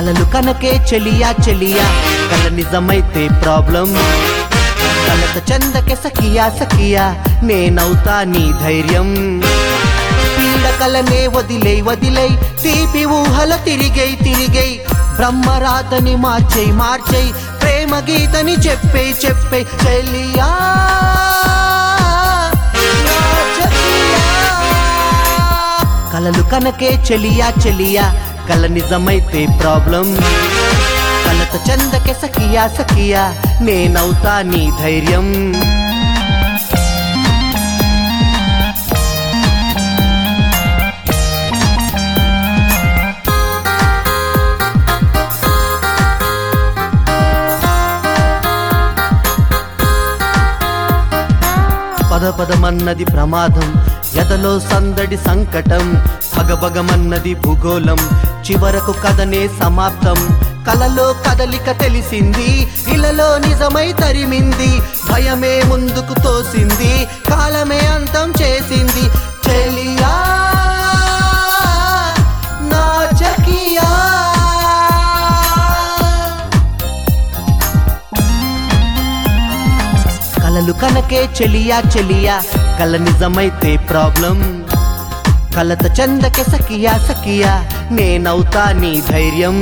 కలలు కనకే చెలియా చెలియా కల నిజమైతే ప్రాబ్లం కలత చందకే సఖియా సఖియా నేనవుతా నీ ధైర్యం పీడకలనే వదిలై వదిలై తీపి ఊహల తిరిగై తిరిగై బ్రహ్మరాతని మార్చై మార్చై ప్రేమ గీతని చెప్పై చెప్పై చెలియా నా చెలియా. కలలు కనకే చెలియా చెలియా కల నిజమైతే ప్రాబ్లం కలత చందకే సఖియా సఖియా నేనవుతా నీ ధైర్యం పద పదమన్నది ప్రమాదం ఎదలో సందడి సంకటం భగభగమన్నది భూగోళం చివరకు కథనే సమాప్తం కలలో కదలిక తెలిసింది ఇలలో నిజమై తరిమింది భయమే ముందుకు తోసింది కాలమే అంతం చేసింది చెలియా నా చకియా కలలు కనకే చెలియా చెలియా కల నిజమైతే ప్రాబ్లం కలత చందకే సఖియా సఖియా నేనవుతా నీ ధైర్యం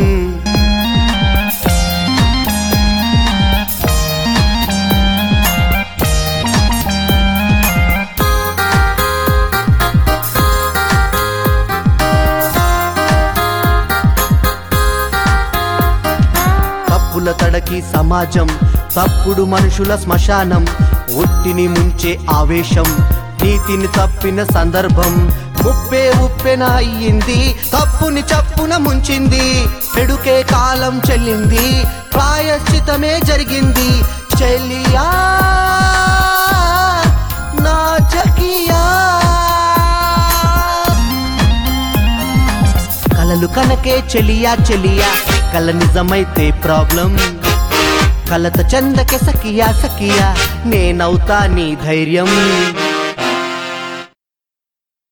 తప్పుల తడకి సమాజం తప్పుడు మనుషుల శ్మశానం ఒట్టిని ముంచే ఆవేశం నీతిని తప్పిన సందర్భం ముప్పే ఉప్పెన అయ్యింది తప్పుని చప్పున ముంచింది చెడుకే కాలం చెల్లింది ప్రాయశ్చితమే జరిగింది చెల్లియా నా చకియా కలలు కనకే చెలియా చెలియా కల నిజమైతే ప్రాబ్లం కలత చందకే సఖియా సఖియా నేనవుతా నీ ధైర్యం